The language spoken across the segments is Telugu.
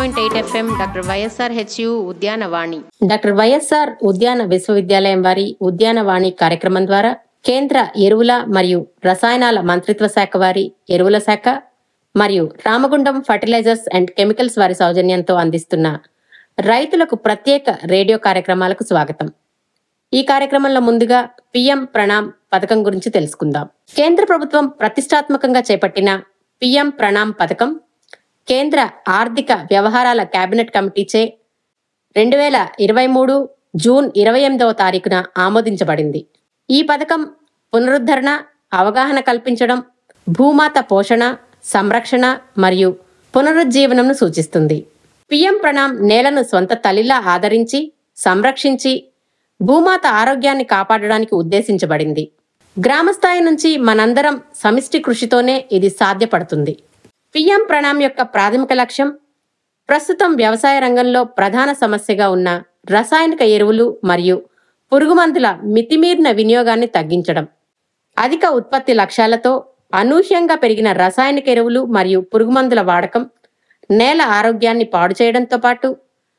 point eight FM doctor YSR హెచ్యు Udyanavani doctor YSR ఉద్యాన విశ్వవిద్యాలయం వారి ఉద్యానవాణి కార్యక్రమం ద్వారా కేంద్ర ఎరువుల మరియు రసాయనాల మంత్రిత్వ శాఖ వారి ఎరువుల శాఖ మరియు రామగుండం ఫర్టిలైజర్స్ అండ్ కెమికల్స్ వారి సౌజన్యంతో అందిస్తున్న రైతులకు ప్రత్యేక రేడియో కార్యక్రమాలకు స్వాగతం ఈ కార్యక్రమంలో ముందుగా పిఎం ప్రణామ్ పథకం గురించి తెలుసుకుందాం కేంద్ర ప్రభుత్వం ప్రతిష్టాత్మకంగా చేపట్టిన పిఎం ప్రణామ్ పథకం కేంద్ర ఆర్థిక వ్యవహారాల కేబినెట్ కమిటీచే రెండు వేల ఇరవై మూడు జూన్ ఇరవై ఎనిమిదవ తారీఖున ఆమోదించబడింది ఈ పథకం పునరుద్ధరణ అవగాహన కల్పించడం భూమాత పోషణ సంరక్షణ మరియు పునరుజ్జీవనంను సూచిస్తుంది పిఎం ప్రణామ్ నేలను స్వంత తల్లిలా ఆదరించి సంరక్షించి భూమాత ఆరోగ్యాన్ని కాపాడడానికి ఉద్దేశించబడింది గ్రామస్థాయి నుంచి మనందరం సమిష్టి కృషితోనే ఇది సాధ్యపడుతుంది పిఎం ప్రణామ్ యొక్క ప్రాథమిక లక్ష్యం ప్రస్తుతం వ్యవసాయ రంగంలో ప్రధాన సమస్యగా ఉన్న రసాయనిక ఎరువులు మరియు పురుగుమందుల మితిమీరిన వినియోగాన్ని తగ్గించడం అధిక ఉత్పత్తి లక్ష్యాలతో అనూహ్యంగా పెరిగిన రసాయనిక ఎరువులు మరియు పురుగుమందుల వాడకం నేల ఆరోగ్యాన్ని పాడు చేయడంతో పాటు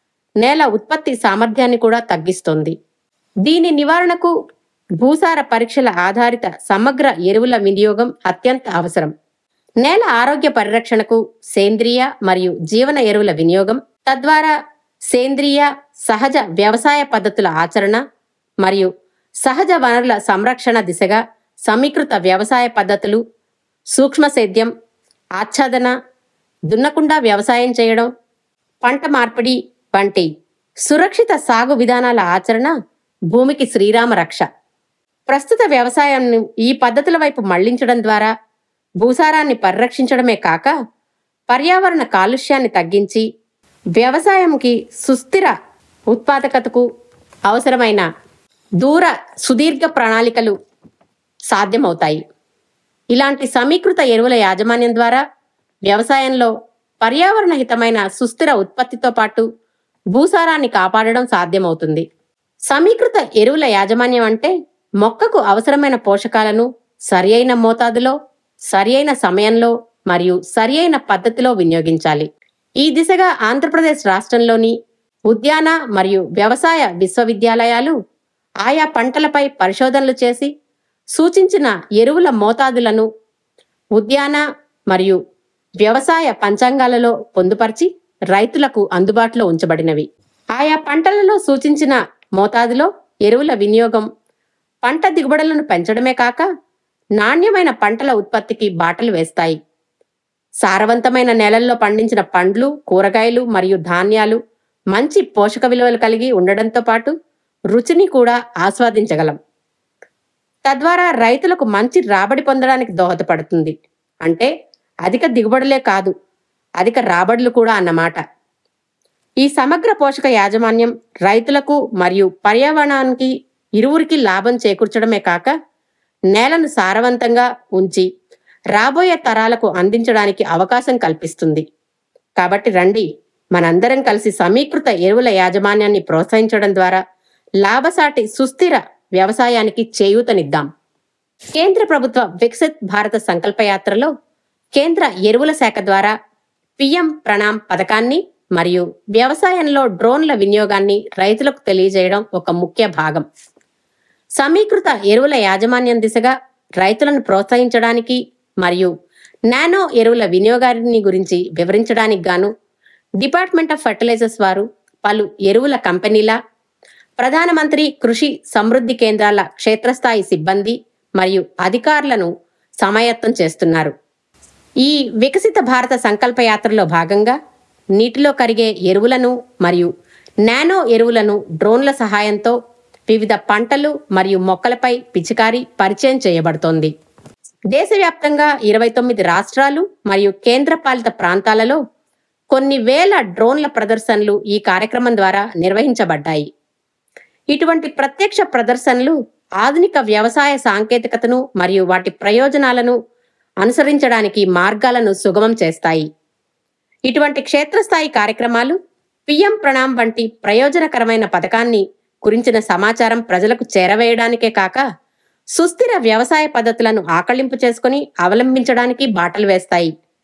నేల ఉత్పత్తి సామర్థ్యాన్ని కూడా తగ్గిస్తోంది దీని నివారణకు భూసార పరీక్షల ఆధారిత సమగ్ర ఎరువుల వినియోగం అత్యంత అవసరం నేల ఆరోగ్య పరిరక్షణకు సేంద్రియ మరియు జీవన ఎరువుల వినియోగం తద్వారా సేంద్రియ సహజ వ్యవసాయ పద్ధతుల ఆచరణ మరియు సహజ వనరుల సంరక్షణ దిశగా సమీకృత వ్యవసాయ పద్ధతులు సూక్ష్మ సేద్యం ఆచ్ఛాదన దున్నకుండా వ్యవసాయం చేయడం పంట మార్పిడి వంటి సురక్షిత సాగు విధానాల ఆచరణ భూమికి శ్రీరామ రక్ష ప్రస్తుత వ్యవసాయాన్ని ఈ పద్ధతుల వైపు మళ్లించడం ద్వారా భూసారాన్ని పరిరక్షించడమే కాక పర్యావరణ కాలుష్యాన్ని తగ్గించి వ్యవసాయంకి సుస్థిర ఉత్పాదకతకు అవసరమైన దూర సుదీర్ఘ ప్రణాళికలు సాధ్యమవుతాయి ఇలాంటి సమీకృత ఎరువుల యాజమాన్యం ద్వారా వ్యవసాయంలో పర్యావరణ హితమైన సుస్థిర ఉత్పత్తితో పాటు భూసారాన్ని కాపాడడం సాధ్యమవుతుంది సమీకృత ఎరువుల యాజమాన్యం అంటే మొక్కకు అవసరమైన పోషకాలను సరియైన మోతాదులో సరియైన సమయంలో మరియు సరియైన పద్ధతిలో వినియోగించాలి ఈ దిశగా ఆంధ్రప్రదేశ్ రాష్ట్రంలోని ఉద్యాన మరియు వ్యవసాయ విశ్వవిద్యాలయాలు ఆయా పంటలపై పరిశోధనలు చేసి సూచించిన ఎరువుల మోతాదులను ఉద్యాన మరియు వ్యవసాయ పంచాంగాలలో పొందుపరిచి రైతులకు అందుబాటులో ఉంచబడినవి ఆయా పంటలలో సూచించిన మోతాదులో ఎరువుల వినియోగం పంట దిగుబడులను పెంచడమే కాక నాణ్యమైన పంటల ఉత్పత్తికి బాటలు వేస్తాయి సారవంతమైన నేలల్లో పండించిన పండ్లు కూరగాయలు మరియు ధాన్యాలు మంచి పోషక విలువలు కలిగి ఉండడంతో పాటు రుచిని కూడా ఆస్వాదించగలం తద్వారా రైతులకు మంచి రాబడి పొందడానికి దోహదపడుతుంది అంటే అధిక దిగుబడులే కాదు అధిక రాబడులు కూడా అన్నమాట ఈ సమగ్ర పోషక యాజమాన్యం రైతులకు మరియు పర్యావరణానికి ఇరువురికి లాభం చేకూర్చడమే కాక నేలను సారవంతంగా ఉంచి రాబోయే తరాలకు అందించడానికి అవకాశం కల్పిస్తుంది కాబట్టి రండి మనందరం కలిసి సమీకృత ఎరువుల యాజమాన్యాన్ని ప్రోత్సహించడం ద్వారా లాభసాటి సుస్థిర వ్యవసాయానికి చేయూతనిద్దాం కేంద్ర ప్రభుత్వ వికసిత్ భారత సంకల్పయాత్రలో కేంద్ర ఎరువుల శాఖ ద్వారా పిఎం ప్రణామ్ పథకాన్ని మరియు వ్యవసాయంలో డ్రోన్ల వినియోగాన్ని రైతులకు తెలియజేయడం ఒక ముఖ్య భాగం సమీకృత ఎరువుల యాజమాన్యం దిశగా రైతులను ప్రోత్సహించడానికి మరియు నానో ఎరువుల వినియోగాన్ని గురించి వివరించడానికి గాను డిపార్ట్మెంట్ ఆఫ్ ఫర్టిలైజర్స్ వారు పలు ఎరువుల కంపెనీల ప్రధానమంత్రి కృషి సమృద్ధి కేంద్రాల క్షేత్రస్థాయి సిబ్బంది మరియు అధికారులను సమాయత్తం చేస్తున్నారు ఈ వికసిత భారత సంకల్ప యాత్రలో భాగంగా నీటిలో కరిగే ఎరువులను మరియు నానో ఎరువులను డ్రోన్ల సహాయంతో వివిధ పంటలు మరియు మొక్కలపై పిచికారీ పరిచయం చేయబడుతోంది దేశవ్యాప్తంగా ఇరవై తొమ్మిది రాష్ట్రాలు మరియు కేంద్రపాలిత ప్రాంతాలలో కొన్ని వేల డ్రోన్ల ప్రదర్శనలు ఈ కార్యక్రమం ద్వారా నిర్వహించబడ్డాయి ఇటువంటి ప్రత్యక్ష ప్రదర్శనలు ఆధునిక వ్యవసాయ సాంకేతికతను మరియు వాటి ప్రయోజనాలను అనుసరించడానికి మార్గాలను సుగమం చేస్తాయి ఇటువంటి క్షేత్రస్థాయి కార్యక్రమాలు పిఎం ప్రణామ్ వంటి ప్రయోజనకరమైన పథకాన్ని గురించిన సమాచారం ప్రజలకు చేరవేయడానికే కాక సుస్థిర వ్యవసాయ పద్ధతులను ఆకళింపు చేసుకుని అవలంబించడానికి బాటలు వేస్తాయి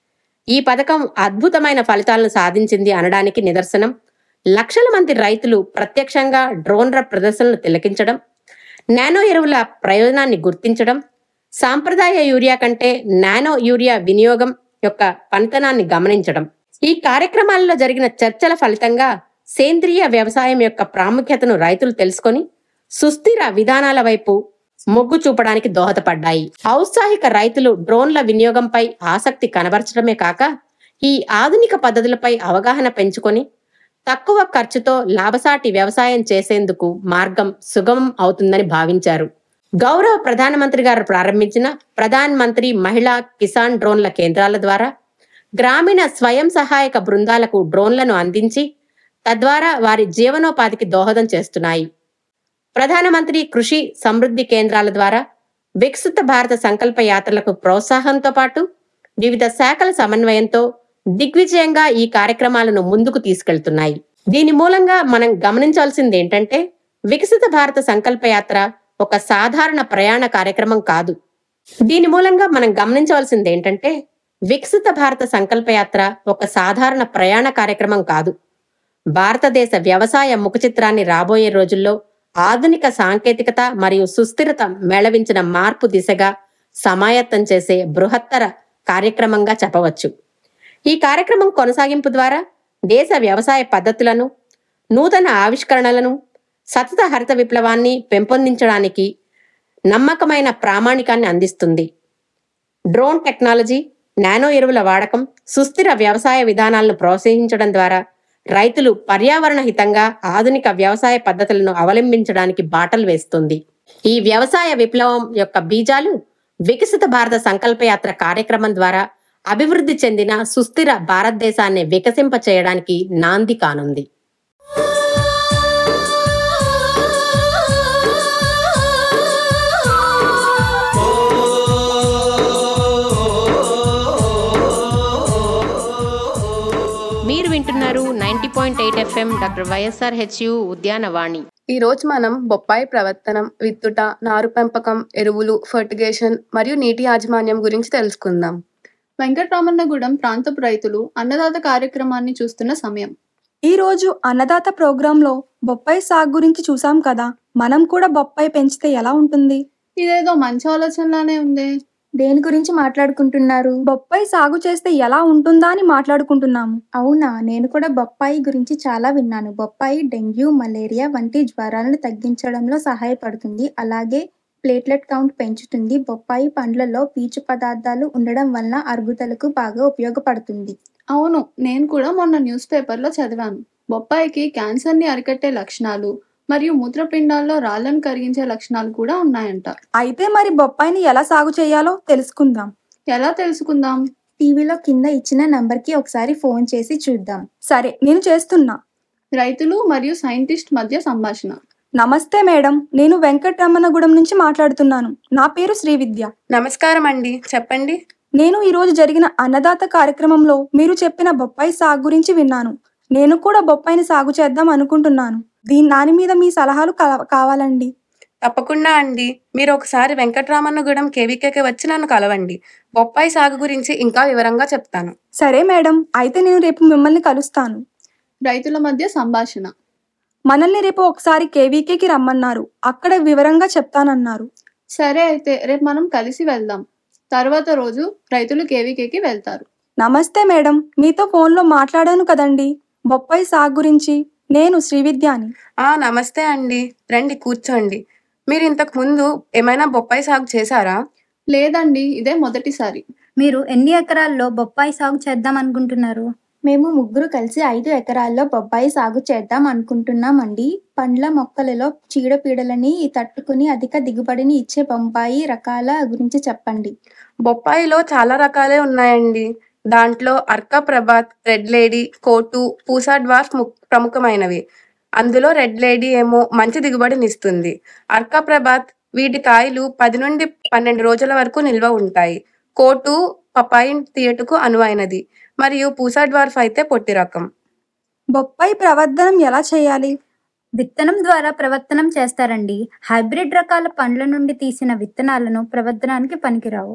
ఈ పథకం అద్భుతమైన ఫలితాలను సాధించింది అనడానికి నిదర్శనం లక్షల మంది రైతులు ప్రత్యక్షంగా డ్రోన్ల ప్రదర్శనలు తిలకించడం నానో ఎరువుల ప్రయోజనాన్ని గుర్తించడం సాంప్రదాయ యూరియా కంటే నానో యూరియా వినియోగం యొక్క పనితనాన్ని గమనించడం ఈ కార్యక్రమాల్లో జరిగిన చర్చల ఫలితంగా సేంద్రియ వ్యవసాయం యొక్క ప్రాముఖ్యతను రైతులు తెలుసుకొని సుస్థిర విధానాల వైపు మొగ్గు చూపడానికి దోహదపడ్డాయి ఔత్సాహిక రైతులు డ్రోన్ల వినియోగంపై ఆసక్తి కనబరచడమే కాక ఈ ఆధునిక పద్ధతులపై అవగాహన పెంచుకొని తక్కువ ఖర్చుతో లాభసాటి వ్యవసాయం చేసేందుకు మార్గం సుగమం అవుతుందని భావించారు గౌరవ ప్రధానమంత్రి గారు ప్రారంభించిన ప్రధాన్ మంత్రి మహిళా కిసాన్ డ్రోన్ల కేంద్రాల ద్వారా గ్రామీణ స్వయం సహాయక బృందాలకు డ్రోన్లను అందించి తద్వారా వారి జీవనోపాధికి దోహదం చేస్తున్నాయి ప్రధానమంత్రి కృషి సమృద్ధి కేంద్రాల ద్వారా వికసిత భారత సంకల్ప యాత్రలకు ప్రోత్సాహంతో పాటు వివిధ శాఖల సమన్వయంతో దిగ్విజయంగా ఈ కార్యక్రమాలను ముందుకు తీసుకెళ్తున్నాయి దీని మూలంగా మనం గమనించాల్సింది ఏంటంటే వికసిత భారత సంకల్ప యాత్ర ఒక సాధారణ ప్రయాణ కార్యక్రమం కాదు దీని మూలంగా మనం గమనించవలసింది ఏంటంటే వికసిత భారత సంకల్ప యాత్ర ఒక సాధారణ ప్రయాణ కార్యక్రమం కాదు భారతదేశ వ్యవసాయ ముఖ చిత్రాన్ని రాబోయే రోజుల్లో ఆధునిక సాంకేతికత మరియు సుస్థిరత మేళవించిన మార్పు దిశగా సమాయత్తం చేసే బృహత్తర కార్యక్రమంగా చెప్పవచ్చు ఈ కార్యక్రమం కొనసాగింపు ద్వారా దేశ వ్యవసాయ పద్ధతులను నూతన ఆవిష్కరణలను సతత హరిత విప్లవాన్ని పెంపొందించడానికి నమ్మకమైన ప్రామాణికాన్ని అందిస్తుంది డ్రోన్ టెక్నాలజీ నానో ఎరువుల వాడకం సుస్థిర వ్యవసాయ విధానాలను ప్రోత్సహించడం ద్వారా రైతులు పర్యావరణ హితంగా ఆధునిక వ్యవసాయ పద్ధతులను అవలంబించడానికి బాటలు వేస్తుంది ఈ వ్యవసాయ విప్లవం యొక్క బీజాలు వికసిత భారత సంకల్పయాత్ర కార్యక్రమం ద్వారా అభివృద్ధి చెందిన సుస్థిర భారతదేశాన్ని వికసింప చేయడానికి నాంది కానుంది మీరు వింటున్నారు ninety point eight FM doctor YSR హెచ్యు Udyanavani ఈ రోజు మనం బొప్పాయి ప్రవర్తనం విత్తుట నారు పెంపకం ఎరువులు ఫర్టిగేషన్ మరియు నీటి యాజమాన్యం గురించి తెలుసుకుందాం వెంకటరామన్నగూడెం ప్రాంతపు రైతులు అన్నదాత కార్యక్రమాన్ని చూస్తున్న సమయం ఈ రోజు అన్నదాత ప్రోగ్రాంలో బొప్పాయి సాగు గురించి చూసాం కదా మనం కూడా బొప్పాయి పెంచితే ఎలా ఉంటుంది ఇదేదో మంచి ఆలోచనలానే ఉంది దేని గురించి మాట్లాడుకుంటున్నారు బొప్పాయి సాగు చేస్తే ఎలా ఉంటుందా అని మాట్లాడుకుంటున్నాము అవునా నేను కూడా బొప్పాయి గురించి చాలా విన్నాను బొప్పాయి డెంగ్యూ మలేరియా వంటి జ్వరాలను తగ్గించడంలో సహాయపడుతుంది అలాగే ప్లేట్లెట్ కౌంట్ పెంచుతుంది బొప్పాయి పండ్లలో పీచు పదార్థాలు ఉండడం వలన అరుగుదలకు బాగా ఉపయోగపడుతుంది అవును నేను కూడా మొన్న న్యూస్ పేపర్లో చదివాను బొప్పాయికి క్యాన్సర్ని అరికట్టే లక్షణాలు మరియు మూత్రపిండాల్లో రాళ్లను కరిగించే లక్షణాలు కూడా ఉన్నాయంట అయితే మరి బొప్పాయిని ఎలా సాగు చేయాలో తెలుసుకుందాం ఎలా తెలుసుకుందాం టీవీలో కింద ఇచ్చిన నంబర్కి ఒకసారి ఫోన్ చేసి చూద్దాం సరే నేను చేస్తున్నా రైతులు మరియు సైంటిస్ట్ మధ్య సంభాషణ నమస్తే మేడం నేను వెంకటరమణగూడెం నుంచి మాట్లాడుతున్నాను నా పేరు శ్రీవిద్య నమస్కారం అండి చెప్పండి నేను ఈరోజు జరిగిన అన్నదాత కార్యక్రమంలో మీరు చెప్పిన బొప్పాయి సాగు గురించి విన్నాను నేను కూడా బొప్పాయిని సాగు చేద్దాం అనుకుంటున్నాను దీని దాని మీద మీ సలహాలు కల- కావాలండి తప్పకుండా అండి మీరు ఒకసారి వెంకటరామన్నగూడెం కేవీకేకి వచ్చి నన్ను కలవండి బొప్పాయి సాగు గురించి ఇంకా వివరంగా చెప్తాను సరే మేడం అయితే నేను రేపు మిమ్మల్ని కలుస్తాను రైతుల మధ్య సంభాషణ మనల్ని రేపు ఒకసారి కేవీకేకి రమ్మన్నారు అక్కడ వివరంగా చెప్తానన్నారు సరే అయితే రేపు మనం కలిసి వెళ్దాం తర్వాత రోజు రైతులు కేవీకేకి వెళ్తారు నమస్తే మేడం మీతో ఫోన్లో మాట్లాడాను కదండి బొప్పాయి సాగు గురించి నేను శ్రీవిద్యాని ఆ నమస్తే అండి రండి కూర్చోండి మీరు ఇంతకు ముందు ఏమైనా బొప్పాయి సాగు చేశారా లేదండి ఇదే మొదటిసారి మీరు ఎన్ని ఎకరాల్లో బొప్పాయి సాగు చేద్దాం అనుకుంటున్నారు మేము ముగ్గురు కలిసి ఐదు ఎకరాల్లో బొప్పాయి సాగు చేద్దాం అనుకుంటున్నామండి పండ్ల మొక్కలలో చీడపీడలని తట్టుకుని అధిక దిగుబడిని ఇచ్చే బొంబాయి రకాల గురించి చెప్పండి బొప్పాయిలో చాలా రకాలే ఉన్నాయండి దాంట్లో అర్కా ప్రభాత్ రెడ్ లేడీ కోటు పూసా డ్వార్ఫ్ ము- ప్రముఖమైనవి అందులో రెడ్ లేడీ ఏమో మంచి దిగుబడినిస్తుంది అర్కా ప్రభాత్ వీటి కాయలు పది నుండి పన్నెండు రోజుల వరకు నిల్వ ఉంటాయి కోటు పపాయి తీయటకు అనువైనది మరియు పూసా డ్వార్ఫ్ అయితే పొట్టి రకం బొప్పాయి ప్రవర్ధనం ఎలా చేయాలి విత్తనం ద్వారా ప్రవర్తనం చేస్తారండి హైబ్రిడ్ రకాల పండ్ల నుండి తీసిన విత్తనాలను ప్రవర్తనానికి పనికిరావు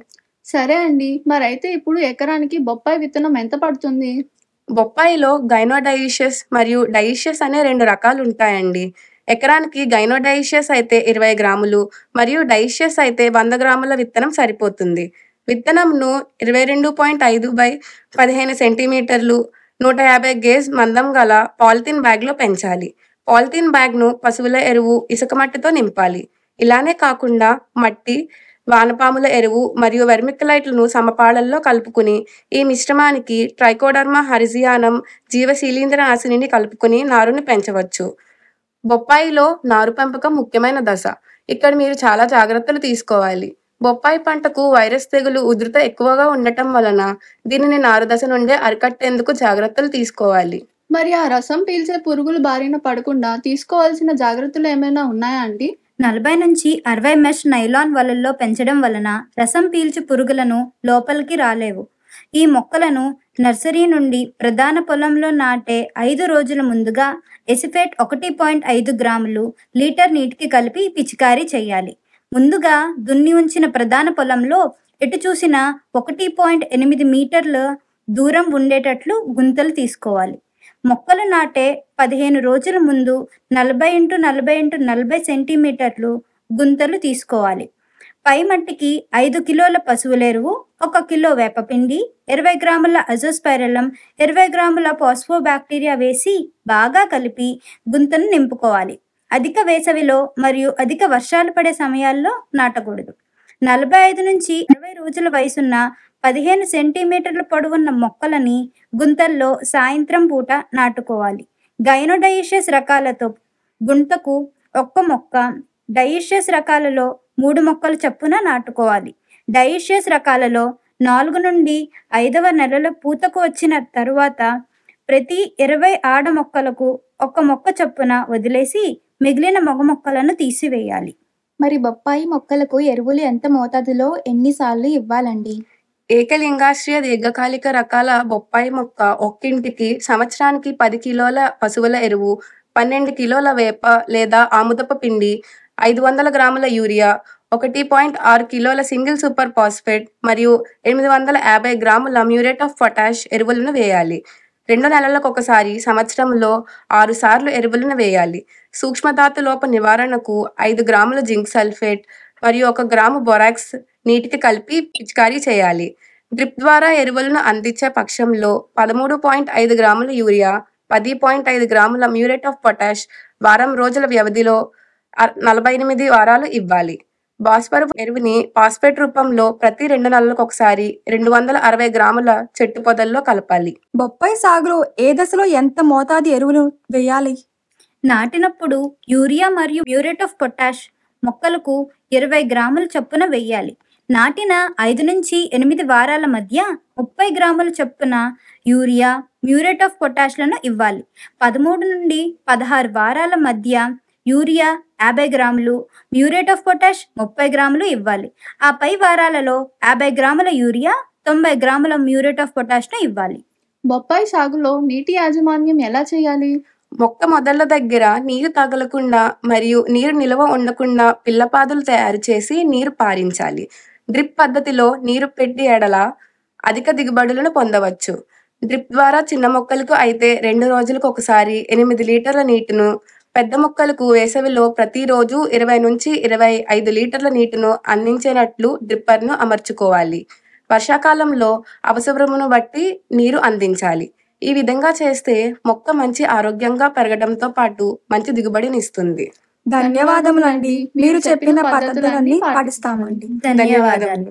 సరే అండి మరైతే ఇప్పుడు ఎకరానికి బొప్పాయి విత్తనం ఎంత పడుతుంది బొప్పాయిలో గైనోడైషియస్ మరియు డైషియస్ అనే రెండు రకాలు ఉంటాయండి ఎకరానికి గైనోడైషియస్ అయితే ఇరవై గ్రాములు మరియు డైషియస్ అయితే వంద గ్రాముల విత్తనం సరిపోతుంది విత్తనంను ఇరవై రెండు పాయింట్ ఐదు బై పదిహేను సెంటీమీటర్లు నూట యాభై గేజ్ మందం గల పాలిథిన్ బ్యాగ్లో పెంచాలి పాలిథిన్ బ్యాగ్ను పశువుల ఎరువు ఇసుక మట్టితో నింపాలి ఇలానే కాకుండా మట్టి వానపాముల ఎరువు మరియు వెర్మికలైట్లను సమపాళల్లో కలుపుకుని ఈ మిశ్రమానికి ట్రైకోడర్మా హరిజియానం జీవశీలీంద్ర నాశినిని కలుపుకుని నారుని పెంచవచ్చు బొప్పాయిలో నారు పెంపకం ముఖ్యమైన దశ ఇక్కడ మీరు చాలా జాగ్రత్తలు తీసుకోవాలి బొప్పాయి పంటకు వైరస్ తెగులు ఉధృత ఎక్కువగా ఉండటం వలన దీనిని నారు దశ నుండే అరికట్టేందుకు జాగ్రత్తలు తీసుకోవాలి మరి ఆ రసం పీల్చే పురుగులు బారిన పడకుండా తీసుకోవాల్సిన జాగ్రత్తలు ఏమైనా ఉన్నాయా అండి నలభై నుంచి అరవై మెష్ నైలాన్ వలల్లో పెంచడం వలన రసం పీల్చు పురుగులను లోపలికి రాలేవు ఈ మొక్కలను నర్సరీ నుండి ప్రధాన పొలంలో నాటే ఐదు రోజుల ముందుగా ఎసిఫేట్ ఒకటి పాయింట్ ఐదు గ్రాములు లీటర్ నీటికి కలిపి పిచికారీ చేయాలి ముందుగా దున్ని ఉంచిన ప్రధాన పొలంలో ఎటు చూసినా ఒకటి పాయింట్ ఎనిమిది మీటర్ల దూరం ఉండేటట్లు గుంతలు తీసుకోవాలి మొక్కలు నాటే పదిహేను రోజుల ముందు నలభై ఇంటూ నలభై ఇంటూ నలభై సెంటీమీటర్లు గుంతలు తీసుకోవాలి పై మట్టికి ఐదు కిలోల పశువుల ఎరువు ఒక కిలో వేపపిండి ఇరవై గ్రాముల అజోస్పైరలం ఇరవై గ్రాముల పాస్ఫోబాక్టీరియా వేసి బాగా కలిపి గుంతను నింపుకోవాలి అధిక వేసవిలో మరియు అధిక వర్షాలు పడే సమయాల్లో నాటకూడదు నలభై ఐదు నుంచి ఇరవై రోజుల వయసున్న పదిహేను సెంటీమీటర్ల పొడవున్న మొక్కలని గుంతల్లో సాయంత్రం పూట నాటుకోవాలి గైనోడైషియస్ రకాలతో గుంతకు ఒక్క మొక్క డైషియస్ రకాలలో మూడు మొక్కలు చప్పున నాటుకోవాలి డైషియస్ రకాలలో నాలుగు నుండి ఐదవ నెలల పూతకు వచ్చిన తరువాత ప్రతి ఇరవై ఆడ మొక్కలకు ఒక్క మొక్క చప్పున వదిలేసి మిగిలిన మగ మొక్కలను తీసివేయాలి మరి బొప్పాయి మొక్కలకు ఎరువులు ఎంత మోతాదులో ఎన్నిసార్లు ఇవ్వాలండి ఏకలింగాశ్రయ దీర్ఘకాలిక రకాల బొప్పాయి మొక్క ఒక్కింటికి సంవత్సరానికి పది కిలోల పశువుల ఎరువు పన్నెండు కిలోల వేప లేదా ఆముదపు పిండి ఐదు వందల గ్రాముల యూరియా ఒకటి పాయింట్ ఆరు కిలోల సింగిల్ సూపర్ ఫాస్ఫేట్ మరియు ఎనిమిది వందల యాభై గ్రాముల మ్యూరేట్ ఆఫ్ పొటాష్ ఎరువులను వేయాలి రెండు నెలలకు ఒకసారి సంవత్సరంలో ఆరు సార్లు ఎరువులను వేయాలి సూక్ష్మధాతు లోప నివారణకు ఐదు గ్రాముల జింక్ సల్ఫేట్ మరియు ఒక గ్రాము బొరాక్స్ నీటికి కలిపి పిచికారీ చేయాలి డ్రిప్ ద్వారా ఎరువులను అందించే పక్షంలో పదమూడు పాయింట్ ఐదు గ్రాముల యూరియా పది పాయింట్ ఐదు గ్రాముల మ్యూరేట్ ఆఫ్ పొటాష్ వారం రోజుల వ్యవధిలో అర్- నలభై ఎనిమిది వారాలు ఇవ్వాలి భాస్వర ఎరువుని ఫాస్ఫేట్ రూపంలో ప్రతి రెండు నెలలకు ఒకసారి రెండు వందల అరవై గ్రాముల చెట్టు పొదల్లో కలపాలి బొప్పాయి సాగులో ఏ దశలో ఎంత మోతాదు ఎరువులు వేయాలి నాటినప్పుడు యూరియా మరియు మ్యూరేట్ ఆఫ్ పొటాష్ మొక్కలకు ఇరవై గ్రాముల చొప్పున వెయ్యాలి నాటిన ఐదు నుంచి ఎనిమిది వారాల మధ్య ముప్పై గ్రాముల చొప్పున యూరియా మ్యూరేట్ ఆఫ్ పొటాష్లను ఇవ్వాలి పదమూడు నుండి పదహారు వారాల మధ్య యూరియా యాభై గ్రాములు మ్యూరేట్ ఆఫ్ పొటాష్ ముప్పై గ్రాములు ఇవ్వాలి ఆ పై వారాలలో యాభై గ్రాముల యూరియా తొంభై గ్రాముల మ్యూరేట్ ఆఫ్ పొటాష్ను ఇవ్వాలి బొప్పాయి సాగులో నీటి యాజమాన్యం ఎలా చేయాలి మొక్క మొదళ్ళ దగ్గర నీరు తగలకుండా మరియు నీరు నిల్వ ఉండకుండా పిల్లపాదులు తయారు చేసి నీరు పారించాలి డ్రిప్ పద్ధతిలో నీరు పెట్టి ఎడల అధిక దిగుబడులను పొందవచ్చు డ్రిప్ ద్వారా చిన్న మొక్కలకు అయితే రెండు రోజులకు ఒకసారి ఎనిమిది లీటర్ల నీటిను పెద్ద మొక్కలకు వేసవిలో ప్రతిరోజు ఇరవై నుంచి ఇరవై ఐదు లీటర్ల నీటిను అందించేటట్లు డ్రిప్పర్ను అమర్చుకోవాలి వర్షాకాలంలో అవసరమును బట్టి నీరు అందించాలి ఈ విధంగా చేస్తే మొక్క మంచి ఆరోగ్యంగా పెరగడంతో పాటు మంచి దిగుబడినిస్తుంది ధన్యవాదములండి మీరు చెప్పిన పద్ధతులన్నీ పాటిస్తామండి ధన్యవాదాలు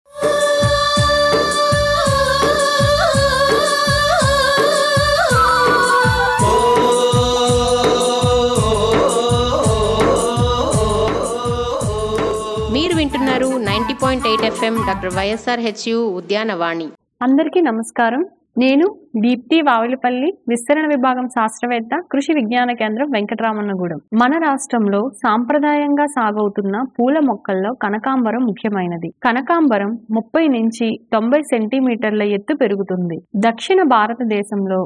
మీరు వింటున్నారు ninety point eight FM doctor YSR హెచ్యు Udyanavani అందరికీ నమస్కారం నేను దీప్తి వావిలిపల్లి విస్తరణ విభాగం శాస్త్రవేత్త కృషి విజ్ఞాన కేంద్రం వెంకటరామన్నగూడెం మన రాష్ట్రంలో సాంప్రదాయంగా సాగవుతున్న పూల మొక్కల్లో కనకాంబరం ముఖ్యమైనది కనకాంబరం ముప్పై నుంచి తొంభై సెంటీమీటర్ల ఎత్తు పెరుగుతుంది దక్షిణ భారతదేశంలో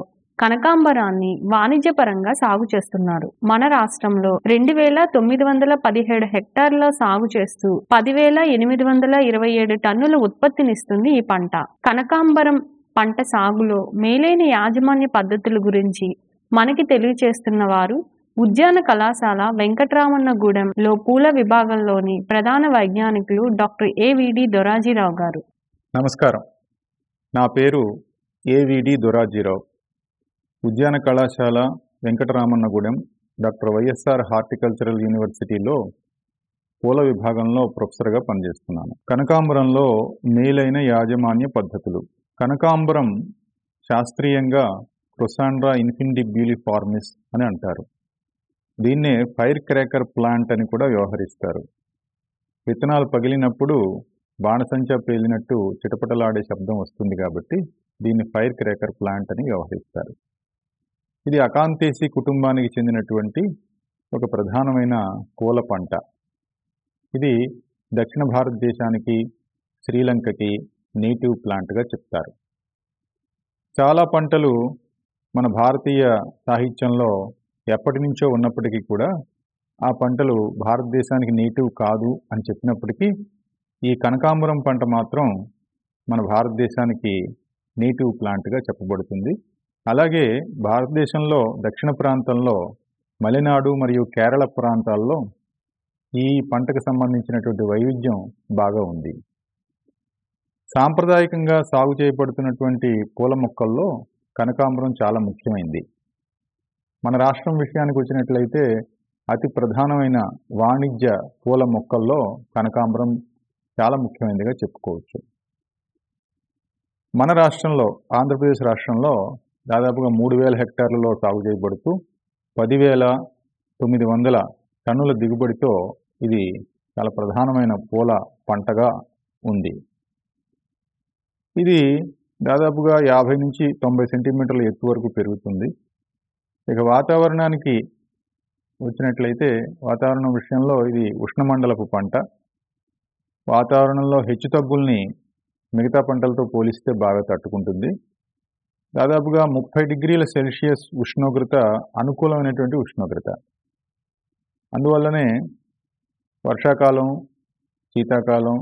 కనకాంబరాన్ని వాణిజ్యపరంగా సాగు చేస్తున్నారు మన రాష్ట్రంలో రెండు వేల తొమ్మిది వందల పదిహేడు హెక్టార్ల సాగు చేస్తూ పదివేల ఎనిమిది వందల ఇరవై ఏడు టన్నుల ఉత్పత్తినిస్తుంది ఈ పంట కనకాంబరం పంట సాగులో మేలైన యాజమాన్య పద్ధతుల గురించి మనకి తెలియచేస్తున్న వారు ఉద్యాన కళాశాల వెంకటరామన్నగూడెంలో పూల విభాగంలోని ప్రధాన వైజ్ఞానికులు డాక్టర్ ఏవిడి దొరాజీరావు గారు నమస్కారం నా పేరు ఏవిడి దొరాజీరావు ఉద్యాన కళాశాల వెంకటరామన్నగూడెం డాక్టర్ వైఎస్ఆర్ హార్టికల్చరల్ యూనివర్సిటీలో పూల విభాగంలో ప్రొఫెసర్గా పనిచేస్తున్నాను కనకాంబరంలో మేలైన యాజమాన్య పద్ధతులు కనకాంబరం శాస్త్రీయంగా క్రొసాండ్రా ఇన్ఫిండిబ్యూలిఫార్మిస్ అని అంటారు దీన్నే ఫైర్ క్రాకర్ ప్లాంట్ అని కూడా వ్యవహరిస్తారు విత్తనాలు పగిలినప్పుడు బాణసంచా పేలినట్టు చిటపటలాడే శబ్దం వస్తుంది కాబట్టి దీన్ని ఫైర్ క్రాకర్ ప్లాంట్ అని వ్యవహరిస్తారు ఇది అకాంతేసి కుటుంబానికి చెందినటువంటి ఒక ప్రధానమైన పూల పంట ఇది దక్షిణ భారతదేశానికి శ్రీలంకకి నేటివ్ ప్లాంట్గా చెప్తారు చాలా పంటలు మన భారతీయ సాహిత్యంలో ఎప్పటి నుంచో ఉన్నప్పటికీ కూడా ఆ పంటలు భారతదేశానికి నేటివ్ కాదు అని చెప్పినప్పటికీ ఈ కనకాంబరం పంట మాత్రం మన భారతదేశానికి నేటివ్ ప్లాంట్గా చెప్పబడుతుంది అలాగే భారతదేశంలో దక్షిణ ప్రాంతంలో మలెనాడు మరియు కేరళ ప్రాంతాల్లో ఈ పంటకు సంబంధించినటువంటి వైవిధ్యం బాగా ఉంది సాంప్రదాయకంగా సాగు చేయబడుతున్నటువంటి పూల మొక్కల్లో కనకాంబరం చాలా ముఖ్యమైనది మన రాష్ట్రం విషయానికి వచ్చినట్లయితే అతి ప్రధానమైన వాణిజ్య పూల మొక్కల్లో కనకాంబరం చాలా ముఖ్యమైనదిగా చెప్పుకోవచ్చు మన రాష్ట్రంలో ఆంధ్రప్రదేశ్ రాష్ట్రంలో దాదాపుగా మూడు వేల హెక్టార్లలో సాగు చేయబడుతూ పదివేల తొమ్మిది వందల టన్నుల దిగుబడితో ఇది చాలా ప్రధానమైన పూల పంటగా ఉంది ఇది దాదాపుగా యాభై నుంచి తొంభై సెంటీమీటర్ల ఎత్తు వరకు పెరుగుతుంది ఇక వాతావరణానికి వచ్చినట్లయితే వాతావరణం విషయంలో ఇది ఉష్ణమండలపు పంట వాతావరణంలో హెచ్చుతగ్గుల్ని మిగతా పంటలతో పోలిస్తే బాగా తట్టుకుంటుంది దాదాపుగా ముప్పై డిగ్రీల సెల్సియస్ ఉష్ణోగ్రత అనుకూలమైనటువంటి ఉష్ణోగ్రత అందువల్లనే వర్షాకాలం శీతాకాలం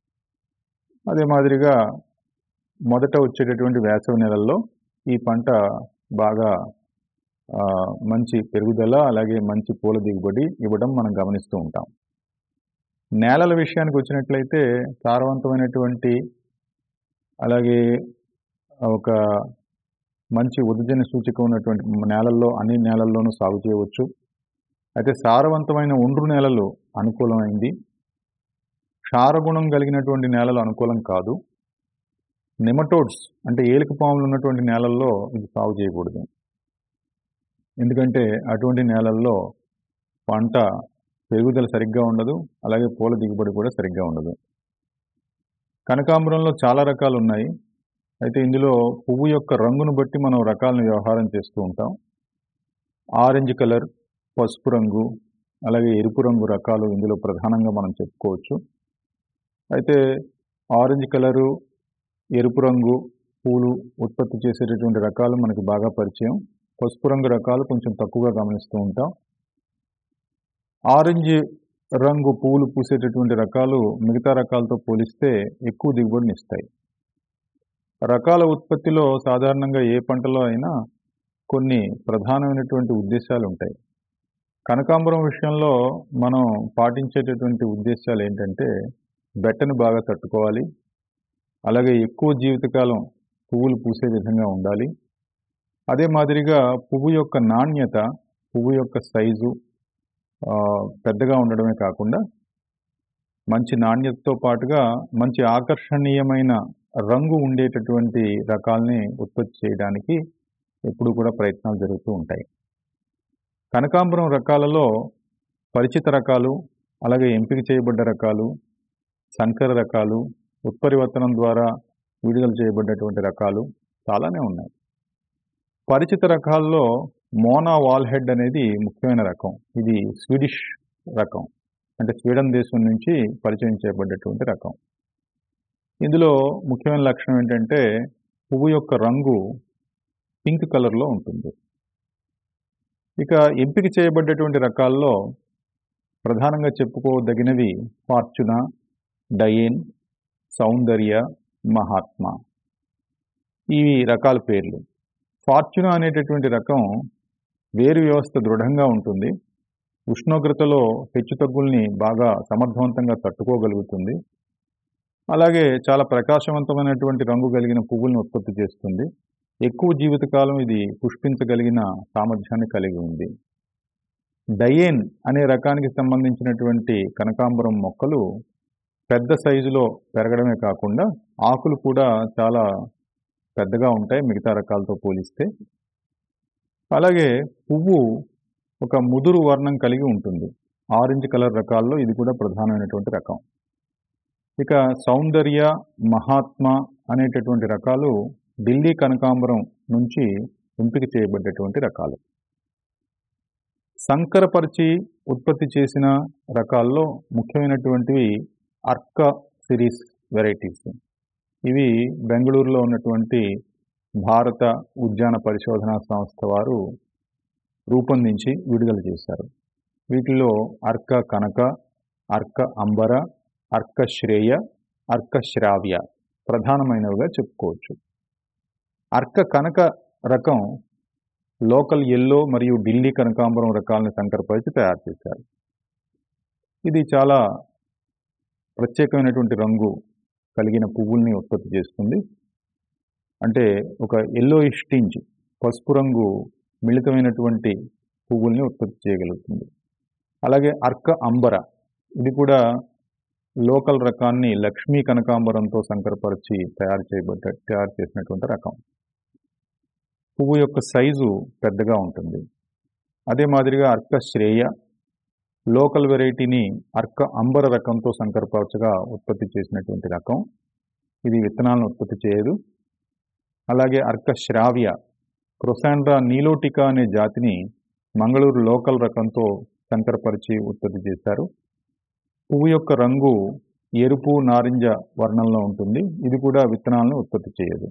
అదే మాదిరిగా మొదట వచ్చేటటువంటి వేసవి నెలల్లో ఈ పంట బాగా ఆ, మంచి పెరుగుదల అలాగే మంచి పూల దిగుబడి ఇవ్వడం మనం గమనిస్తూ ఉంటాం నేలల విషయానికి వచ్చినట్లయితే సారవంతమైనటువంటి అలాగే ఒక మంచి ఉదజన సూచిక ఉన్నటువంటి నేలల్లో అన్ని నేలల్లోనూ సాగు చేయవచ్చు అయితే సారవంతమైన ఒండ్రు నేలలు అనుకూలమైంది క్షారగుణం కలిగినటువంటి నేలలు అనుకూలం కాదు నెమటోడ్స్ అంటే ఏలిక పాములు ఉన్నటువంటి నేలల్లో ఇది సాగు చేయకూడదు ఎందుకంటే అటువంటి నేలల్లో పంట పెరుగుదల సరిగ్గా ఉండదు అలాగే పూల దిగుబడి కూడా సరిగ్గా ఉండదు కనకాంబరంలో చాలా రకాలు ఉన్నాయి అయితే ఇందులో పువ్వు యొక్క రంగును బట్టి మనం రకాలను వ్యవహారం చేస్తూ ఉంటాం ఆరెంజ్ కలర్ పసుపు రంగు అలాగే ఎరుపు రంగు రకాలు ఇందులో ప్రధానంగా మనం చెప్పుకోవచ్చు అయితే ఆరెంజ్ కలరు ఎరుపు రంగు పూలు ఉత్పత్తి చేసేటటువంటి రకాలు మనకి బాగా పరిచయం పసుపు రంగు రకాలు కొంచెం తక్కువగా గమనిస్తూ ఉంటాం ఆరెంజ్ రంగు పువ్వులు పూసేటటువంటి రకాలు మిగతా రకాలతో పోలిస్తే ఎక్కువ దిగుబడిని ఇస్తాయి రకాల ఉత్పత్తిలో సాధారణంగా ఏ పంటలో అయినా కొన్ని ప్రధానమైనటువంటి ఉద్దేశాలు ఉంటాయి కనకాంబరం విషయంలో మనం పాటించేటటువంటి ఉద్దేశాలు ఏంటంటే బెట్టను బాగా తట్టుకోవాలి అలాగే ఎక్కువ జీవితకాలం పువ్వులు పూసే విధంగా ఉండాలి అదే మాదిరిగా పువ్వు యొక్క నాణ్యత పువ్వు యొక్క సైజు ఆ, పెద్దగా ఉండడమే కాకుండా మంచి నాణ్యతతో పాటుగా మంచి ఆకర్షణీయమైన రంగు ఉండేటటువంటి రకాల్ని ఉత్పత్తి చేయడానికి ఎప్పుడు కూడా ప్రయత్నాలు జరుగుతూ ఉంటాయి కనకాంబరం రకాలలో పరిచిత రకాలు అలాగే ఎంపిక చేయబడ్డ రకాలు సంకర రకాలు ఉత్పరివర్తనం ద్వారా విడుదల చేయబడ్డటువంటి రకాలు చాలానే ఉన్నాయి పరిచిత రకాల్లో మోనా వాల్ హెడ్ అనేది ముఖ్యమైన రకం ఇది స్వీడిష్ రకం అంటే స్వీడన్ దేశం నుంచి పరిచయం చేయబడ్డటువంటి రకం ఇందులో ముఖ్యమైన లక్షణం ఏంటంటే పువ్వు యొక్క రంగు పింక్ కలర్లో ఉంటుంది ఇక ఎంపిక చేయబడ్డటువంటి రకాల్లో ప్రధానంగా చెప్పుకోదగినవి ఫార్చునా డయేన్ సౌందర్య మహాత్మా ఇవి రకాల పేర్లు ఫార్చునా అనేటటువంటి రకం వేరు వ్యవస్థ దృఢంగా ఉంటుంది ఉష్ణోగ్రతలో హెచ్చుతగ్గుల్ని బాగా సమర్థవంతంగా తట్టుకోగలుగుతుంది అలాగే చాలా ప్రకాశవంతమైనటువంటి రంగు కలిగిన పువ్వులను ఉత్పత్తి చేస్తుంది ఎక్కువ జీవితకాలం ఇది పుష్పించగలిగిన సామర్థ్యాన్ని కలిగి ఉంది డయేన్ అనే రకానికి సంబంధించినటువంటి కనకాంబరం మొక్కలు పెద్ద సైజులో పెరగడమే కాకుండా ఆకులు కూడా చాలా పెద్దగా ఉంటాయి మిగతా రకాలతో పోలిస్తే అలాగే పువ్వు ఒక ముదురు వర్ణం కలిగి ఉంటుంది ఆరెంజ్ కలర్ రకాల్లో ఇది కూడా ప్రధానమైనటువంటి రకం ఇక సౌందర్య మహాత్మ అనేటటువంటి రకాలు ఢిల్లీ కనకాంబరం నుంచి ఎంపిక చేయబడ్డటువంటి రకాలు సంకరపరిచి ఉత్పత్తి చేసిన రకాల్లో ముఖ్యమైనటువంటివి అర్క సిరీస్ వెరైటీస్ ఇవి బెంగళూరులో ఉన్నటువంటి భారత ఉద్యాన పరిశోధనా సంస్థ వారు రూపొందించి విడుదల చేశారు వీటిలో అర్క కనక అర్క అంబర అర్క శ్రేయ అర్క శ్రావ్య ప్రధానమైనవిగా చెప్పుకోవచ్చు అర్క కనక రకం లోకల్ ఎల్లో మరియు ఢిల్లీ కనకాంబరం రకాలను సంకరపరిచి తయారు చేశారు ఇది చాలా ప్రత్యేకమైనటువంటి రంగు కలిగిన పువ్వుల్ని ఉత్పత్తి చేస్తుంది అంటే ఒక ఎల్లో టింజ్ పసుపు రంగు మిళితమైనటువంటి పువ్వుల్ని ఉత్పత్తి చేయగలుగుతుంది అలాగే అర్క అంబర ఇది కూడా లోకల్ రకాన్ని లక్ష్మీ కనకాంబరంతో సంకరపరిచి తయారు చేయబడ్డ తయారు చేసినటువంటి రకం పువ్వు యొక్క సైజు పెద్దగా ఉంటుంది అదే మాదిరిగా అర్క శ్రేయ లోకల్ వెరైటీని అర్క అంబర రకంతో సంకరపరచగా ఉత్పత్తి చేసినటువంటి రకం ఇది విత్తనాలను ఉత్పత్తి చేయదు అలాగే అర్క శ్రావ్య క్రొసాండ్రా నీలోటికా అనే జాతిని మంగళూరు లోకల్ రకంతో సంకరపరిచి ఉత్పత్తి చేశారు పువ్వు యొక్క రంగు ఎరుపు నారింజ వర్ణంలో ఉంటుంది ఇది కూడా విత్తనాలను ఉత్పత్తి చేయదు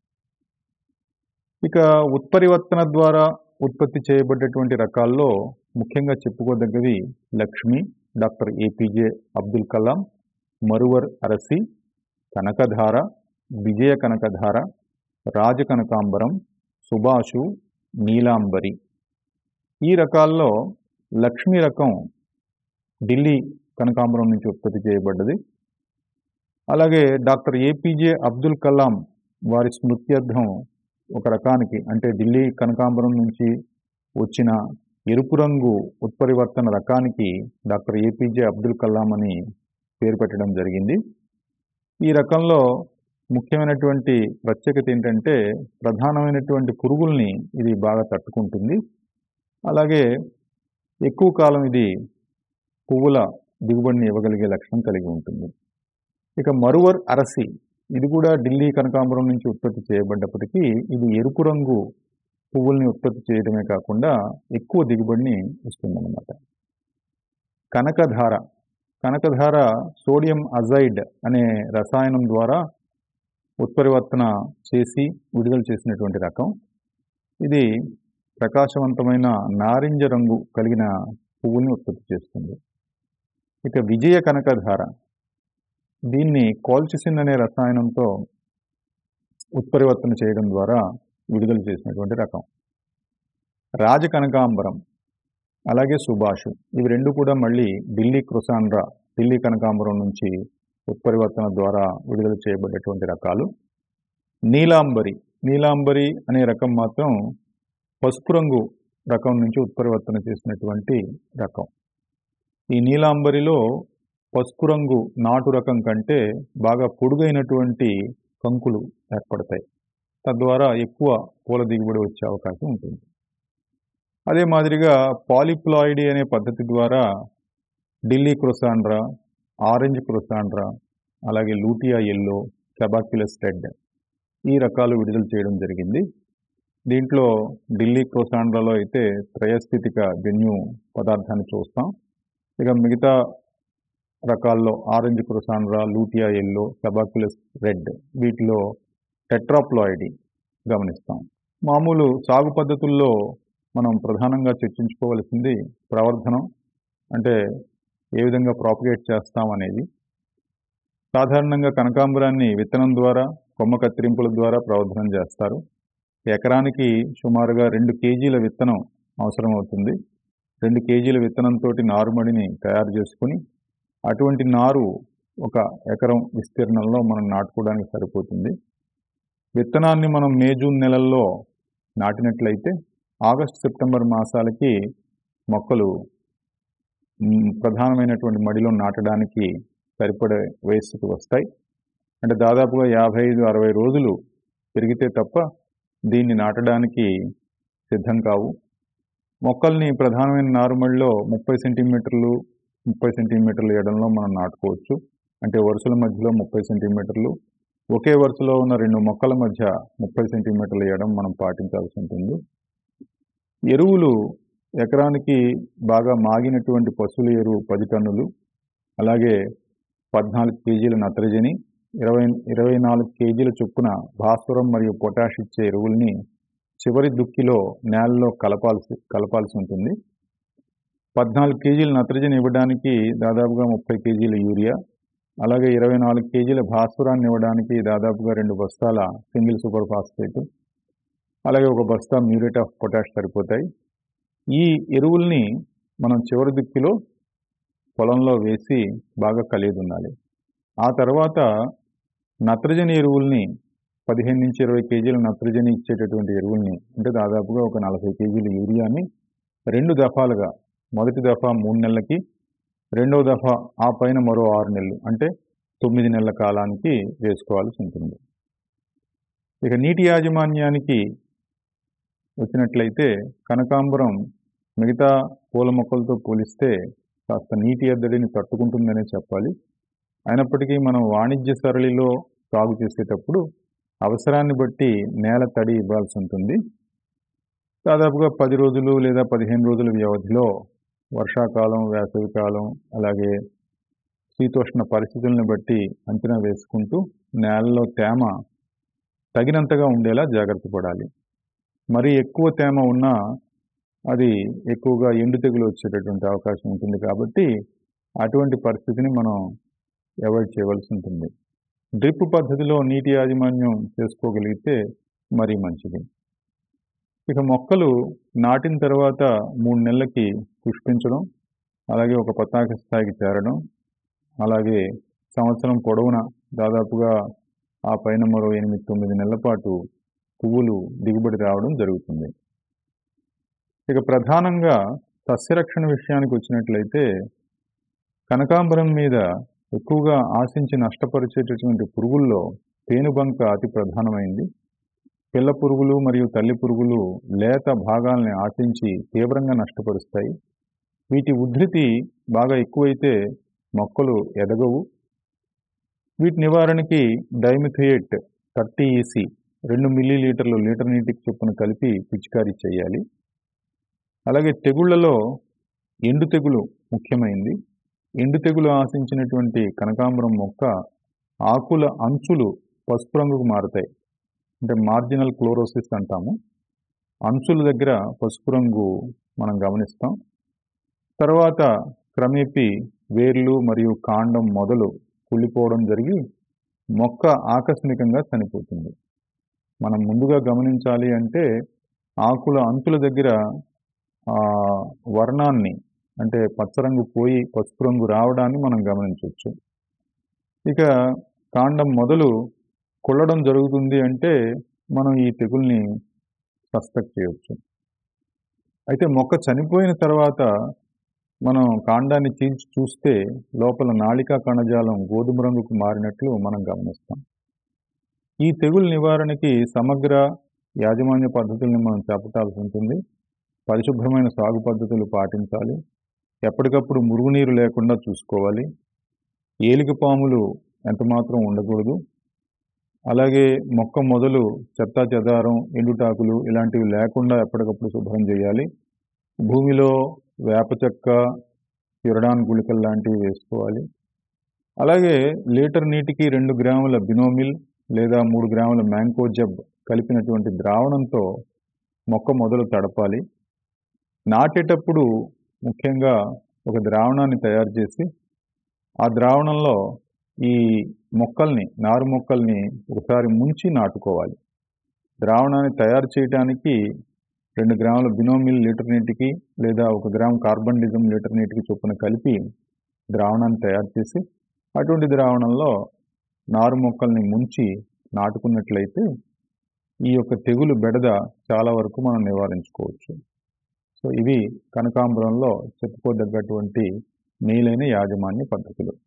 ఇక ఉత్పరివర్తన ద్వారా ఉత్పత్తి చేయబడ్డటువంటి రకాల్లో ముఖ్యంగా చెప్పుకోదగ్గవి లక్ష్మి డాక్టర్ ఏపీజే అబ్దుల్ కలాం మరువర్ అరసి కనకధార విజయ కనకధార రాజకనకాంబరం సుభాషు నీలాంబరి ఈ రకాల్లో లక్ష్మీ రకం ఢిల్లీ కనకాంబరం నుంచి ఉత్పత్తి చేయబడ్డది అలాగే డాక్టర్ ఏపీజే అబ్దుల్ కలాం వారి స్మృత్యర్థం ఒక రకానికి అంటే ఢిల్లీ కనకాంబరం నుంచి వచ్చిన ఎరుపు రంగు ఉత్పరివర్తన రకానికి డాక్టర్ ఏపీజే అబ్దుల్ కలాం అని పేరు పెట్టడం జరిగింది ఈ రకంలో ముఖ్యమైనటువంటి ప్రత్యేకత ఏంటంటే ప్రధానమైనటువంటి పురుగుల్ని ఇది బాగా తట్టుకుంటుంది అలాగే ఎక్కువ కాలం ఇది పువ్వుల దిగుబడిని ఇవ్వగలిగే లక్షణం కలిగి ఉంటుంది ఇక మరువర్ అరసి ఇది కూడా ఢిల్లీ కనకాంబరం నుంచి ఉత్పత్తి చేయబడ్డప్పటికీ ఇది ఎరుపు రంగు పువ్వుల్ని ఉత్పత్తి చేయడమే కాకుండా ఎక్కువ దిగుబడిని ఇస్తుందన్నమాట కనకధార కనకధార సోడియం అజైడ్ అనే రసాయనం ద్వారా ఉత్పరివర్తన చేసి విడుదల చేసినటువంటి రకం ఇది ప్రకాశవంతమైన నారింజ రంగు కలిగిన పువ్వుల్ని ఉత్పత్తి చేస్తుంది ఇక విజయ కనకధార దీన్ని కోల్చిసిన్ అనే రసాయనంతో ఉత్పరివర్తన చేయడం ద్వారా విడుదల చేసినటువంటి రకం రాజకనకాంబరం అలాగే సుభాషు ఇవి రెండు కూడా మళ్ళీ ఢిల్లీ క్రొసాండ్రా ఢిల్లీ కనకాంబరం నుంచి ఉత్పరివర్తన ద్వారా విడుదల చేయబడ్డటువంటి రకాలు నీలాంబరి నీలాంబరి అనే రకం మాత్రం పసుపు రంగు రకం నుంచి ఉత్పరివర్తన చేసినటువంటి రకం ఈ నీలాంబరిలో పసుపు రంగు నాటు రకం కంటే బాగా పొడుగైనటువంటి కంకులు ఏర్పడతాయి తద్వారా ఎక్కువ పూల దిగుబడి వచ్చే అవకాశం ఉంటుంది అదే మాదిరిగా పాలిప్లాయిడీ అనే పద్ధతి ద్వారా ఢిల్లీ క్రొసాండ్రా ఆరెంజ్ క్రొసాండ్రా అలాగే లూటియా ఎల్లో కెబాక్యులస్ రెడ్ ఈ రకాలు విడుదల చేయడం జరిగింది దీంట్లో ఢిల్లీ క్రోసాండ్రాలో అయితే త్రయస్థితిక జన్యు పదార్థాన్ని చూస్తాం ఇక మిగతా రకాల్లో orange crossandra lutea yellow subacaulis red వీటిలో టెట్రాప్లాయిడీ గమనిస్తాం మామూలు సాగు పద్ధతుల్లో మనం ప్రధానంగా చర్చించుకోవలసింది ప్రవర్ధనం అంటే ఏ విధంగా ప్రాపగేట్ చేస్తాం అనేది సాధారణంగా కనకాంబరాన్ని విత్తనం ద్వారా కొమ్మ కత్తిరింపుల ద్వారా ప్రవర్ధనం చేస్తారు ఎకరానికి సుమారుగా రెండు కేజీల విత్తనం అవసరం అవుతుంది రెండు కేజీల విత్తనంతో నారుమడిని తయారు చేసుకుని అటువంటి నారు ఒక ఎకరం విస్తీర్ణంలో మనం నాటుకోవడానికి సరిపోతుంది విత్తనాన్ని మనం మే జూన్ నెలల్లో నాటినట్లయితే ఆగస్ట్ సెప్టెంబర్ మాసాలకి మొక్కలు మ్, ప్రధానమైనటువంటి మడిలో నాటడానికి సరిపడే వయస్సుకు వస్తాయి అంటే దాదాపుగా యాభై ఐదు అరవై రోజులు పెరిగితే తప్ప దీన్ని నాటడానికి సిద్ధం కావు మొక్కల్ని ప్రధానమైన నారుమడిలో ముప్పై సెంటీమీటర్లు ముప్పై సెంటీమీటర్ల ఎడంలో మనం నాటుకోవచ్చు అంటే వరుసల మధ్యలో ముప్పై సెంటీమీటర్లు ఒకే వరుసలో ఉన్న రెండు మొక్కల మధ్య ముప్పై సెంటీమీటర్ల ఎడం మనం పాటించాల్సి ఉంటుంది ఎరువులు ఎకరానికి బాగా మాగినటువంటి పశువుల ఎరువు పది టన్నులు అలాగే పద్నాలుగు కేజీల నత్రజని ఇరవై ఇరవై నాలుగు కేజీల చొప్పున భాస్వరం మరియు పొటాష్ ఇచ్చే ఎరువుల్ని చివరి దుక్కిలో నేలలో కలపాల్సి కలపాల్సి ఉంటుంది పద్నాలుగు కేజీల నత్రజని ఇవ్వడానికి దాదాపుగా ముప్పై కేజీల యూరియా అలాగే ఇరవై నాలుగు కేజీల భాస్వరాన్ని ఇవ్వడానికి దాదాపుగా రెండు బస్తాల సింగిల్ సూపర్ ఫాస్ఫేట్ అలాగే ఒక బస్తా మ్యూరేట్ ఆఫ్ పొటాష్ సరిపోతాయి ఈ ఎరువుల్ని మనం చివరి దిక్కులో పొలంలో వేసి బాగా కలిగి ఉండాలి ఆ తర్వాత నత్రజని ఎరువుల్ని పదిహేను నుంచి ఇరవై కేజీల నత్రజని ఇచ్చేటటువంటి ఎరువుల్ని అంటే దాదాపుగా ఒక నలభై కేజీల యూరియాని రెండు దఫాలుగా మొదటి దఫా మూడు నెలలకి రెండవ దఫా ఆ పైన మరో ఆరు నెలలు అంటే తొమ్మిది నెలల కాలానికి వేసుకోవాల్సి ఉంటుంది ఇక నీటి యాజమాన్యానికి వచ్చినట్లయితే కనకాంబరం మిగతా పూల మొక్కలతో పోలిస్తే కాస్త నీటి ఎద్దడిని తట్టుకుంటుందనే చెప్పాలి అయినప్పటికీ మనం వాణిజ్య సరళిలో సాగు చేసేటప్పుడు అవసరాన్ని బట్టి నేల తడి ఇవ్వాల్సి ఉంటుంది దాదాపుగా పది రోజులు లేదా పదిహేను రోజుల వ్యవధిలో వర్షాకాలం వేసవికాలం అలాగే శీతోష్ణ పరిస్థితులను బట్టి అంచనా వేసుకుంటూ నేలలో తేమ తగినంతగా ఉండేలా జాగ్రత్త పడాలి మరి ఎక్కువ తేమ ఉన్నా అది ఎక్కువగా ఎండు తెగులు వచ్చేటటువంటి అవకాశం ఉంటుంది కాబట్టి అటువంటి పరిస్థితిని మనం అవాయిడ్ చేయవలసి ఉంటుంది డ్రిప్ పద్ధతిలో నీటి యాజమాన్యం చేసుకోగలిగితే మరీ మంచిది ఇక మొక్కలు నాటిన తర్వాత మూడు నెలలకి పుష్పించడం అలాగే ఒక పతాక స్థాయికి చేరడం అలాగే సంవత్సరం పొడవునా దాదాపుగా ఆ పైన మరో ఎనిమిది తొమ్మిది నెలల పాటు పువ్వులు దిగుబడి రావడం జరుగుతుంది ఇక ప్రధానంగా సస్యరక్షణ విషయానికి వచ్చినట్లయితే కనకాంబరం మీద ఎక్కువగా ఆశించి నష్టపరిచేటటువంటి పురుగుల్లో పేనుబంక అతి ప్రధానమైంది పిల్ల పురుగులు మరియు తల్లి పురుగులు లేత భాగాల్ని ఆశించి తీవ్రంగా నష్టపరుస్తాయి వీటి ఉధృతి బాగా ఎక్కువైతే మొక్కలు ఎదగవు వీటి నివారణకి డైమిథియేట్ థర్టీ ఈసీ రెండు మిల్లీ లీటర్లు లీటర్ నీటికి చొప్పున కలిపి పిచికారీ చేయాలి అలాగే తెగుళ్లలో ఎండు తెగులు ముఖ్యమైంది ఎండు తెగులు ఆశించినటువంటి కనకాంబరం మొక్క ఆకుల అంచులు పసుపు రంగుకు మారుతాయి అంటే మార్జినల్ క్లోరోసిస్ అంటాము అంచుల దగ్గర పసుపు రంగు మనం గమనిస్తాం తర్వాత క్రమేపీ వేర్లు మరియు కాండం మొదలు కుళ్ళిపోవడం జరిగి మొక్క ఆకస్మికంగా చనిపోతుంది మనం ముందుగా గమనించాలి అంటే ఆకుల అంచుల దగ్గర ఆ, వర్ణాన్ని అంటే పచ్చరంగు పోయి పసుపు రంగు రావడాన్ని మనం గమనించవచ్చు ఇక కాండం మొదలు కుళ్ళడం జరుగుతుంది అంటే మనం ఈ తెగుల్ని సస్పెక్ట్ చేయవచ్చు అయితే మొక్క చనిపోయిన తర్వాత మనం కాండాన్ని చీల్చి చూస్తే లోపల నాళికా కణజాలం గోధుమ రంగుకు మారినట్లు మనం గమనిస్తాం ఈ తెగులు నివారణకి సమగ్ర యాజమాన్య పద్ధతుల్ని మనం చేపట్టాల్సి ఉంటుంది పరిశుభ్రమైన సాగు పద్ధతులు పాటించాలి ఎప్పటికప్పుడు మురుగునీరు లేకుండా చూసుకోవాలి ఏలిక పాములు ఎంతమాత్రం ఉండకూడదు అలాగే మొక్క మొదలు చెత్తా చెదారం ఎండుటాకులు ఇలాంటివి లేకుండా ఎప్పటికప్పుడు శుభ్రం చేయాలి భూమిలో వేప చెక్క యురడాన్ గుళికలు లాంటివి వేసుకోవాలి అలాగే లీటర్ నీటికి రెండు గ్రాముల బినోమిల్ లేదా మూడు గ్రాముల మ్యాంకో జబ్ కలిపినటువంటి ద్రావణంతో మొక్క మొదలు తడపాలి నాటేటప్పుడు ముఖ్యంగా ఒక ద్రావణాన్ని తయారు చేసి ఆ ద్రావణంలో ఈ మొక్కల్ని నారు మొక్కల్ని ఒకసారి ముంచి నాటుకోవాలి ద్రావణాన్ని తయారు చేయడానికి రెండు గ్రాముల బినోమిల్ లీటర్ నీటికి లేదా ఒక గ్రామ్ కార్బన్ డిజం లీటర్ నీటికి చొప్పున కలిపి ద్రావణాన్ని తయారు చేసి అటువంటి ద్రావణంలో నారు మొక్కల్ని ముంచి నాటుకున్నట్లయితే ఈ యొక్క తెగులు బెడద చాలా వరకు మనం నివారించుకోవచ్చు సో ఇవి కనకాంబరంలో చెప్పుకోదగ్గటువంటి మేలైన యాజమాన్య పద్ధతులు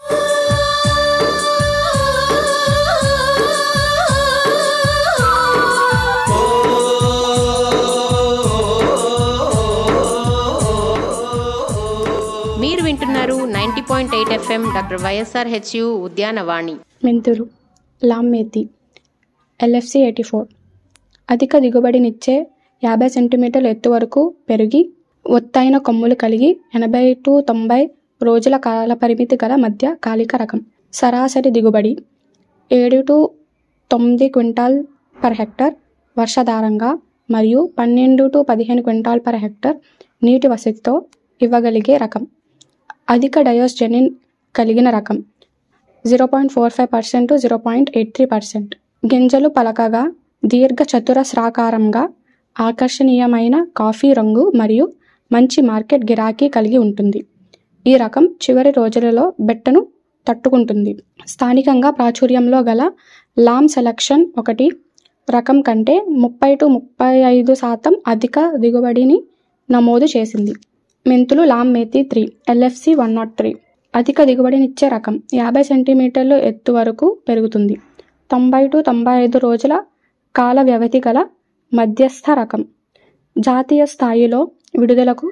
మీరు వింటున్నారు ninety point eight FM doctor YSR హెచ్యు Udyanavani మెంతులు లామ్మేతి ఎల్ఎఫ్సి ఎయిటీ ఫోర్ అధిక దిగుబడినిచ్చే యాభై సెంటీమీటర్ల ఎత్తు వరకు పెరిగి ఒత్తైన కొమ్ములు కలిగి ఎనభై టు తొంభై రోజుల కాల పరిమితి గల మధ్య కాలిక రకం సరాసరి దిగుబడి ఏడు టు తొమ్మిది క్వింటాల్ పర్ హెక్టర్ వర్షాధారంగా మరియు పన్నెండు టు పదిహేను క్వింటాల్ పర్ హెక్టర్ నీటి వసతితో ఇవ్వగలిగే రకం అధిక డయోస్జెనిన్ కలిగిన రకం zero point four five percent to zero point eight three percent గింజలు పలకగా దీర్ఘ చతురస్రాకారంగా ఆకర్షణీయమైన కాఫీ రంగు మరియు మంచి మార్కెట్ గిరాకీ కలిగి ఉంటుంది ఈ రకం చివరి రోజులలో బెట్టను తట్టుకుంటుంది స్థానికంగా ప్రాచుర్యంలో గల లామ్ సెలక్షన్ ఒకటి రకం కంటే ముప్పై టు ముప్పై ఐదు శాతం అధిక దిగుబడిని నమోదు చేసింది మెంతులు Lam Methi three LFC one nought three అధిక దిగుబడినిచ్చే రకం యాభై సెంటీమీటర్లు ఎత్తు వరకు పెరుగుతుంది తొంభై టు తొంభై ఐదు రోజుల కాల వ్యవధి గల మధ్యస్థ రకం జాతీయ స్థాయిలో విడుదలకు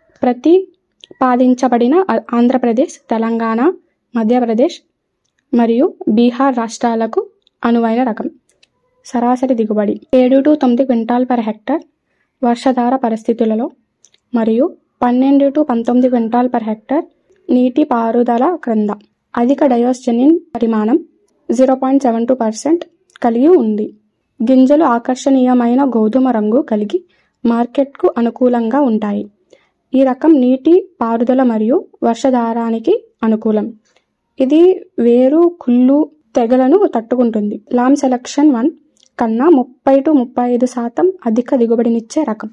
ప్రతిపాదించబడిన ఆ- ఆంధ్రప్రదేశ్ తెలంగాణ మధ్యప్రదేశ్ మరియు బీహార్ రాష్ట్రాలకు అనువైన రకం సరాసరి దిగుబడి ఏడు టు తొమ్మిది క్వింటాల్ పర్ హెక్టర్ వర్షధార పరిస్థితులలో మరియు పన్నెండు టు పంతొమ్మిది క్వింటాల్ పర్ హెక్టర్ నీటి పారుదల క్రింద అధిక డయోస్జెనిన్ పరిమాణం zero point seven two percent కలిగి ఉంది గింజలు ఆకర్షణీయమైన గోధుమ రంగు కలిగి మార్కెట్కు అనుకూలంగా ఉంటాయి ఈ రకం నీటి పారుదల మరియు వర్షధారానికి అనుకూలం ఇది వేరు కుళ్ళు తెగలను తట్టుకుంటుంది లామ్ సెలక్షన్ వన్ కన్నా ముప్పై టు ముప్పై ఐదు శాతం అధిక దిగుబడినిచ్చే రకం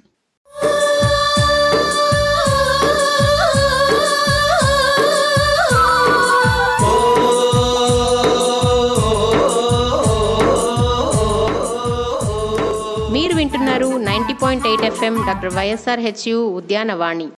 మీరు వింటున్నారు ninety point eight FM doctor YSR హెచ్యు Udyanavani